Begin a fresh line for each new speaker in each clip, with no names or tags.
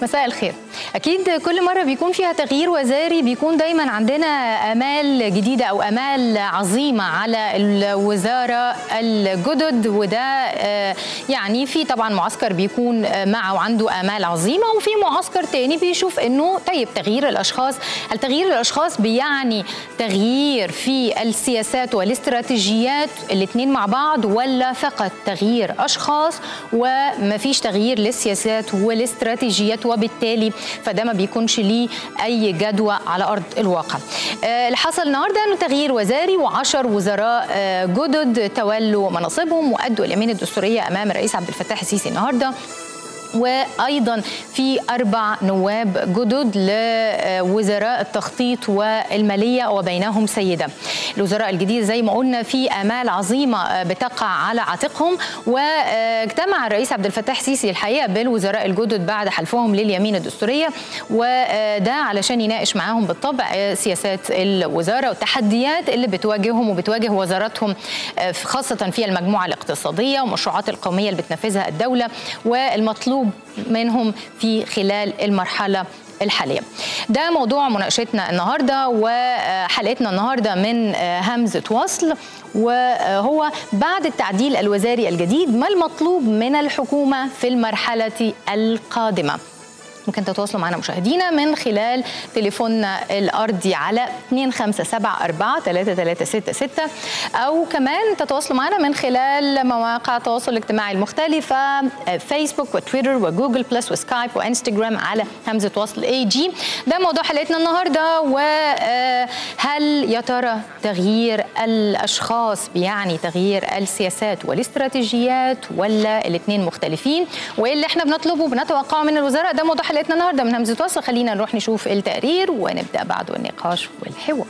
مساء الخير اكيد كل مره بيكون فيها تغيير وزاري بيكون دايما عندنا امال جديده او امال عظيمه على الوزاره الجدد وده يعني في طبعا معسكر بيكون معه وعنده امال عظيمه وفي معسكر تاني بيشوف انه طيب تغيير الاشخاص هل تغيير الاشخاص بيعني تغيير في السياسات والاستراتيجيات الاثنين مع بعض ولا فقط تغيير اشخاص ومفيش تغيير للسياسات والاستراتيجيات وبالتالي فده ما بيكونش ليه اي جدوى على ارض الواقع. اللي حصل النهارده انه تغيير وزاري و10 وزراء جدد تولوا مناصبهم وادوا اليمين الدستوريه امام الرئيس عبد الفتاح السيسي النهارده وايضا في اربع نواب جدد لوزراء التخطيط والماليه وبينهم سيده. الوزراء الجديد زي ما قلنا في امال عظيمه بتقع على عاتقهم واجتمع الرئيس عبد الفتاح السيسي الحقيقه بالوزراء الجدد بعد حلفهم لليمين الدستوريه وده علشان يناقش معاهم بالطبع سياسات الوزاره والتحديات اللي بتواجههم وبتواجه وزاراتهم خاصه في المجموعه الاقتصاديه والمشروعات القوميه اللي بتنفذها الدوله والمطلوب منهم في خلال المرحله الحاليه. ده موضوع مناقشتنا النهارده وحلقتنا النهارده من همزه وصل وهو بعد التعديل الوزاري الجديد ما المطلوب من الحكومه في المرحله القادمه. ممكن تتواصلوا معنا مشاهدينا من خلال تليفوننا الارضي على 2574 او كمان تتواصلوا معنا من خلال مواقع التواصل الاجتماعي المختلفه فيسبوك وتويتر وجوجل بلس وسكايب وانستجرام على همزه وصل اي جي ده موضوع حلقتنا النهارده وهل يا ترى تغيير الاشخاص بيعني تغيير السياسات والاستراتيجيات ولا الاثنين مختلفين وايه اللي احنا بنطلبه بنتوقعه من الوزراء ده موضوع حلقتنا النهارده من همزه وصل خلينا نروح نشوف التقرير ونبدا بعده النقاش والحوار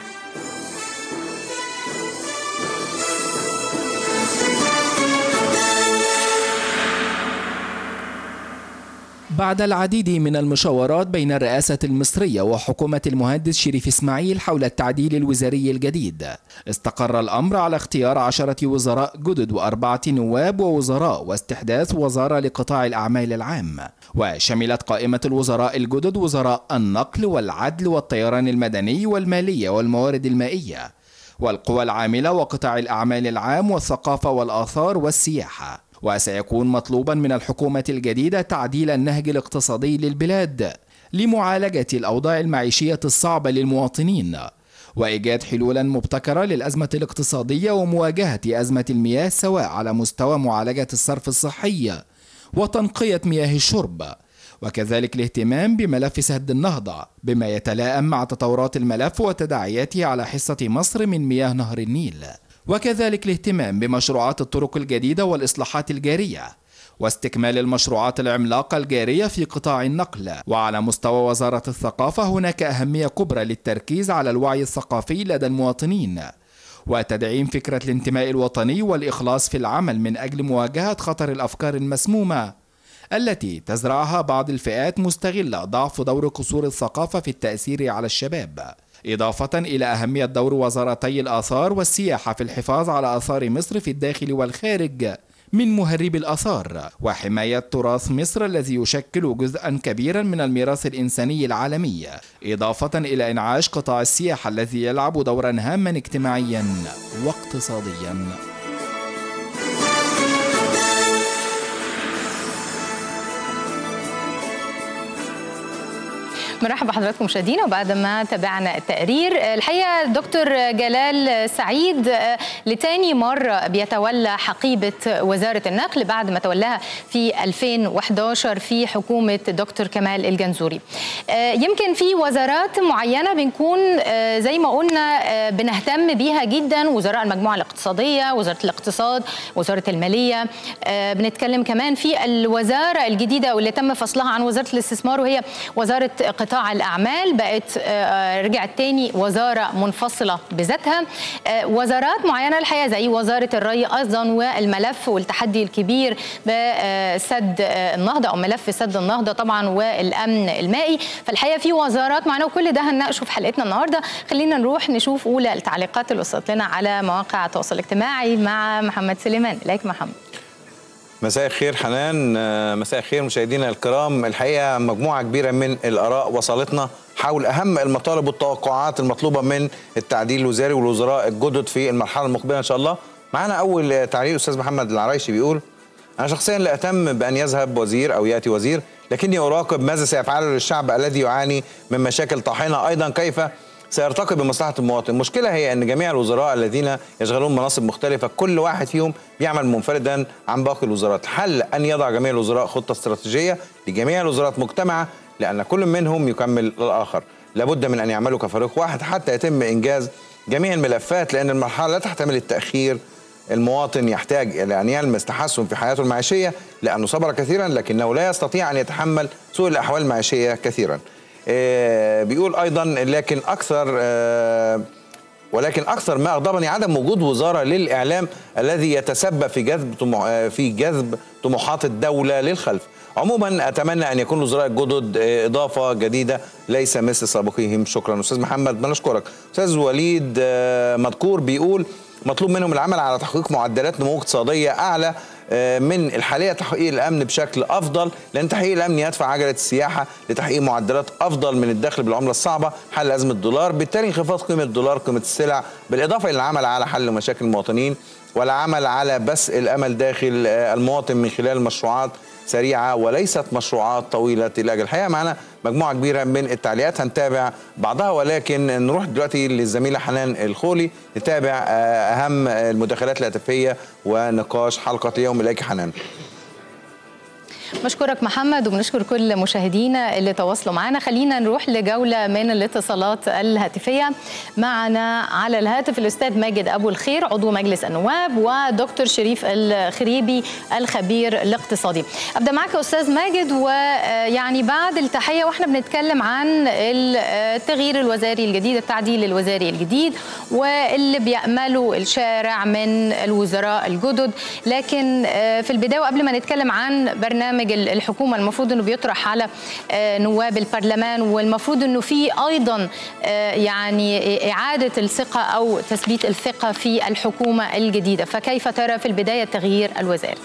بعد العديد من المشاورات بين الرئاسة المصرية وحكومة المهندس شريف إسماعيل حول التعديل الوزاري الجديد استقر الأمر على اختيار عشرة وزراء جدد وأربعة نواب ووزراء واستحداث وزارة لقطاع الأعمال العام وشملت قائمة الوزراء الجدد وزراء النقل والعدل والطيران المدني والمالية والموارد المائية والقوى العاملة وقطاع الأعمال العام والثقافة والآثار والسياحة وسيكون مطلوبا من الحكومة الجديدة تعديل النهج الاقتصادي للبلاد لمعالجة الأوضاع المعيشية الصعبة للمواطنين وإيجاد حلولا مبتكرة للأزمة الاقتصادية ومواجهة أزمة المياه سواء على مستوى معالجة الصرف الصحي وتنقية مياه الشرب وكذلك الاهتمام بملف سد النهضة بما يتلائم مع تطورات الملف وتداعياته على حصة مصر من مياه نهر النيل وكذلك الاهتمام بمشروعات الطرق الجديدة والإصلاحات الجارية واستكمال المشروعات العملاقة الجارية في قطاع النقل وعلى مستوى وزارة الثقافة هناك أهمية كبرى للتركيز على الوعي الثقافي لدى المواطنين وتدعيم فكرة الانتماء الوطني والإخلاص في العمل من أجل مواجهة خطر الأفكار المسمومة التي تزرعها بعض الفئات مستغلة ضعف دور قصور الثقافة في التأثير على الشباب إضافة إلى أهمية دور وزارتي الآثار والسياحة في الحفاظ على آثار مصر في الداخل والخارج من مهرب الآثار وحماية تراث مصر الذي يشكل جزءا كبيرا من الميراث الإنساني العالمي إضافة إلى إنعاش قطاع السياحة الذي يلعب دورا هاما اجتماعيا واقتصاديا
مرحبا بحضراتكم مشاهدينا وبعد ما تابعنا التقرير الحقيقه دكتور جلال سعيد لتاني مره بيتولى حقيبه وزاره النقل بعد ما تولاها في 2011 في حكومه دكتور كمال الجنزوري يمكن في وزارات معينه بنكون زي ما قلنا بنهتم بيها جدا وزراء المجموعه الاقتصاديه وزاره الاقتصاد وزاره الماليه بنتكلم كمان في الوزاره الجديده واللي تم فصلها عن وزاره الاستثمار وهي وزاره قطاع الاعمال بقت رجعت تاني وزاره منفصله بذاتها وزارات معينه الحقيقه زي وزاره الري ايضا والملف والتحدي الكبير بسد النهضه او ملف سد النهضه طبعا والامن المائي فالحقيقه في وزارات معانا وكل ده هنناقشه في حلقتنا النهارده خلينا نروح نشوف اولى التعليقات اللي وصلت لنا على مواقع التواصل الاجتماعي مع محمد سليمان اليك محمد
مساء الخير حنان آه، مساء الخير مشاهدينا الكرام الحقيقه مجموعه كبيره من الاراء وصلتنا حول اهم المطالب والتوقعات المطلوبه من التعديل الوزاري والوزراء الجدد في المرحله المقبله ان شاء الله معانا اول تعليق استاذ محمد العرايشي بيقول انا شخصيا لا اهتم بان يذهب وزير او ياتي وزير لكني اراقب ماذا سيفعله للشعب الذي يعاني من مشاكل طاحنه ايضا كيف سيرتقي بمصلحه المواطن المشكله هي ان جميع الوزراء الذين يشغلون مناصب مختلفه كل واحد فيهم بيعمل منفردا عن باقي الوزارات الحل ان يضع جميع الوزراء خطه استراتيجيه لجميع الوزارات مجتمعه لان كل منهم يكمل الاخر لابد من ان يعملوا كفريق واحد حتى يتم انجاز جميع الملفات لان المرحله لا تحتمل التاخير المواطن يحتاج الى ان يلمس تحسن في حياته المعيشيه لانه صبر كثيرا لكنه لا يستطيع ان يتحمل سوء الاحوال المعيشيه كثيرا. آه، بيقول ايضا لكن اكثر آه، ولكن اكثر ما اغضبني عدم وجود وزاره للاعلام الذي يتسبب في جذب طموح آه، في جذب طموحات الدوله للخلف. عموما اتمنى ان يكون الوزراء الجدد اضافه جديده ليس مثل سابقيهم شكرا استاذ محمد بنشكرك استاذ وليد مذكور بيقول مطلوب منهم العمل على تحقيق معدلات نمو اقتصاديه اعلى آه، من الحاليه تحقيق الامن بشكل افضل لان تحقيق الامن يدفع عجله السياحه لتحقيق معدلات افضل من الدخل بالعمله الصعبه حل ازمه الدولار بالتالي انخفاض قيمه الدولار قيمه السلع بالاضافه الى العمل على حل مشاكل المواطنين والعمل على بث الامل داخل آه، المواطن من خلال مشروعات سريعه وليست مشروعات طويله الاجل الحقيقه معنا مجموعه كبيره من التعليقات هنتابع بعضها ولكن نروح دلوقتي للزميله حنان الخولي نتابع آه، اهم المداخلات الهاتفيه ونقاش حلقه اليوم اليك حنان
بشكرك محمد وبنشكر كل مشاهدينا اللي تواصلوا معنا خلينا نروح لجولة من الاتصالات الهاتفية معنا على الهاتف الأستاذ ماجد أبو الخير عضو مجلس النواب ودكتور شريف الخريبي الخبير الاقتصادي أبدأ معك أستاذ ماجد ويعني بعد التحية وإحنا بنتكلم عن التغيير الوزاري الجديد التعديل الوزاري الجديد واللي بيأمله الشارع من الوزراء الجدد لكن في البداية وقبل ما نتكلم عن برنامج برنامج الحكومه المفروض انه بيطرح على آه، نواب البرلمان والمفروض انه في ايضا آه، يعني اعاده الثقه او تثبيت الثقه في الحكومه الجديده فكيف ترى في البدايه تغيير الوزاره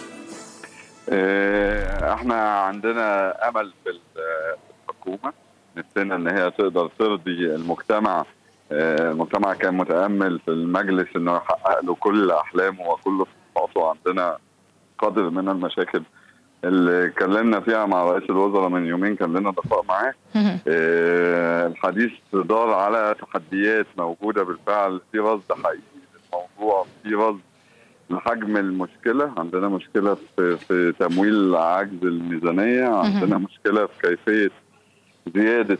آه، احنا عندنا امل في الحكومه نفسنا ان هي تقدر ترضي المجتمع المجتمع كان متامل في المجلس انه يحقق له كل احلامه وكل طموحاته عندنا قدر من المشاكل اللي اتكلمنا فيها مع رئيس الوزراء من يومين كان لنا لقاء معاه آه الحديث دار على تحديات موجوده بالفعل في رصد حقيقي للموضوع في رصد لحجم المشكله عندنا مشكله في, في تمويل عجز الميزانيه عندنا مشكله في كيفيه زياده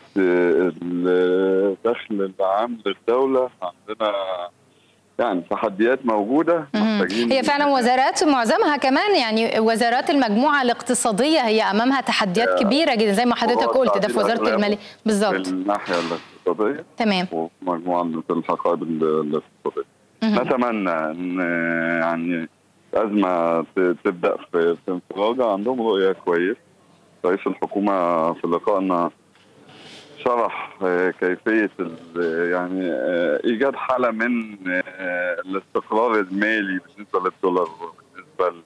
الدخل العام للدوله عندنا يعني تحديات موجوده
محتاجين هي فعلا وزارات معظمها كمان يعني وزارات المجموعه الاقتصاديه هي امامها تحديات كبيره جدا زي ما حضرتك قلت ده في وزاره الماليه بالظبط
من الناحيه الاقتصاديه
تمام
ومجموعه من الحقائب الاقتصاديه نتمنى ان يعني الازمه تبدا في انفراجه عندهم رؤيه كويس رئيس الحكومه في لقائنا شرح آه، كيفيه يعني آه، ايجاد حاله من آه، الاستقرار المالي بالنسبه للدولار وبالنسبه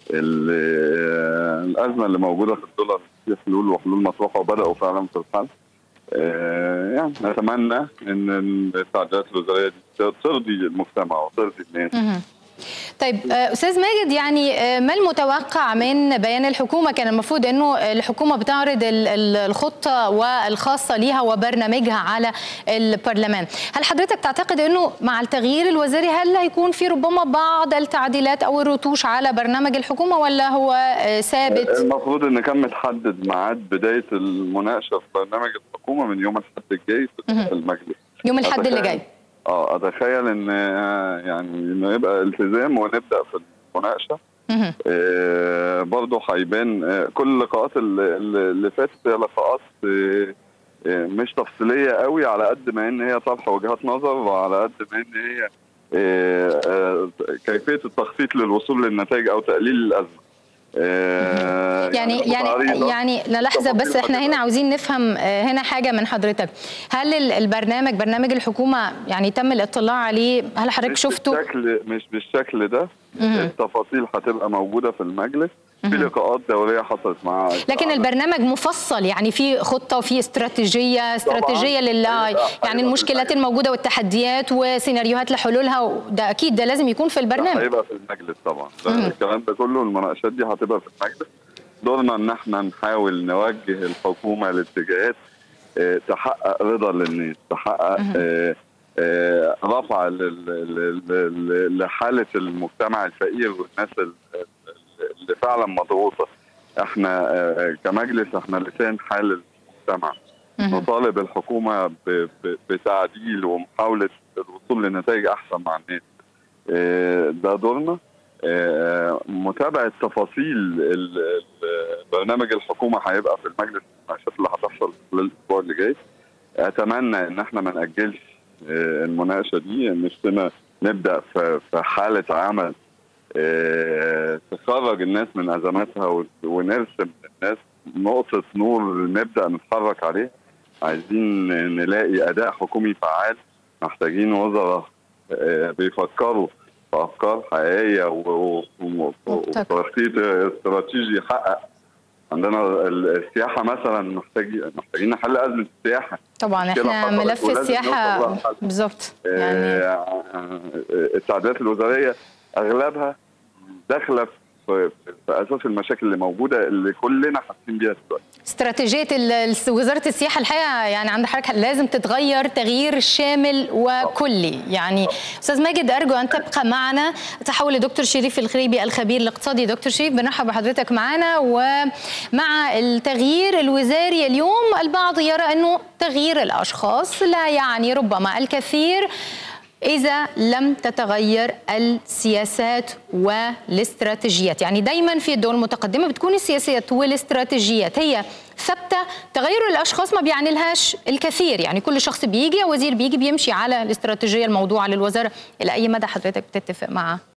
الازمه اللي موجوده في الدولار في حلول وحلول مطروحه وبداوا فعلا في الحل يعني نتمنى ان التعديلات الوزاريه دي ترضي المجتمع وترضي الناس
طيب آه، استاذ ماجد يعني آه، ما المتوقع من بيان الحكومه كان المفروض انه الحكومه بتعرض الخطه والخاصه ليها وبرنامجها على البرلمان هل حضرتك تعتقد انه مع التغيير الوزاري هل هيكون في ربما بعض التعديلات او الرتوش على برنامج الحكومه ولا هو آه، ثابت
المفروض ان كان متحدد ميعاد بدايه المناقشه في برنامج الحكومه من يوم الاحد الجاي في المجلس
يوم الاحد اللي جاي
اه اتخيل ان يعني انه يبقى التزام ونبدا في المناقشه آه برضه هيبان آه كل اللقاءات اللي فاتت هي لقاءات آه مش تفصيليه قوي على قد ما ان هي طرح وجهات نظر وعلى قد ما ان هي آه آه كيفيه التخطيط للوصول للنتائج او تقليل الازمه
آه، يعني يعني يعني لحظه بس احنا هنا عاوزين نفهم آه، هنا حاجه من حضرتك هل البرنامج برنامج الحكومه يعني تم الاطلاع عليه هل حضرتك شفته
بالشكل مش بالشكل ده التفاصيل هتبقى موجوده في المجلس في لقاءات دوريه حصلت مع
لكن البرنامج مفصل يعني في خطه وفي استراتيجيه استراتيجيه لل يعني المشكلات الموجوده والتحديات وسيناريوهات لحلولها ده اكيد ده لازم يكون في البرنامج
هيبقى في المجلس طبعا ده الكلام ده كله المناقشات دي هتبقى في المجلس دورنا ان احنا نحاول نوجه الحكومه لاتجاهات اه تحقق رضا للناس تحقق اه اه رفع لحاله المجتمع الفقير والناس اللي فعلا مضغوطه احنا كمجلس احنا لسان حال المجتمع نطالب الحكومه بتعديل ومحاوله الوصول لنتائج احسن مع الناس ده دورنا متابعه تفاصيل برنامج الحكومه هيبقى في المجلس المناقشات اللي هتحصل خلال الاسبوع اللي جاي اتمنى ان احنا ما ناجلش المناقشه دي نفسنا نبدا في حاله عمل تخرج الناس من ازماتها ونرسم للناس نقطه نور نبدا نتحرك عليه عايزين نلاقي اداء حكومي فعال محتاجين وزراء بيفكروا في افكار حقيقيه وتخطيط استراتيجي يحقق عندنا السياحه مثلا محتاج محتاجين نحل ازمه السياحه
طبعا احنا ملف السياحه بالظبط يعني
التعديلات الوزاريه اغلبها داخله في اساس المشاكل اللي موجوده اللي كلنا حاسين بيها دلوقتي
استراتيجيه وزاره السياحه الحقيقه يعني عند حضرتك لازم تتغير تغيير شامل وكلي يعني استاذ ماجد ارجو ان تبقى معنا تحول لدكتور شريف الخريبي الخبير الاقتصادي دكتور شريف بنرحب بحضرتك معنا ومع التغيير الوزاري اليوم البعض يرى انه تغيير الاشخاص لا يعني ربما الكثير إذا لم تتغير السياسات والاستراتيجيات يعني دايما في الدول المتقدمة بتكون السياسات والاستراتيجيات هي ثابتة تغير الأشخاص ما بيعني لهاش الكثير يعني كل شخص بيجي وزير بيجي بيمشي على الاستراتيجية الموضوعة للوزارة إلى أي مدى حضرتك بتتفق معه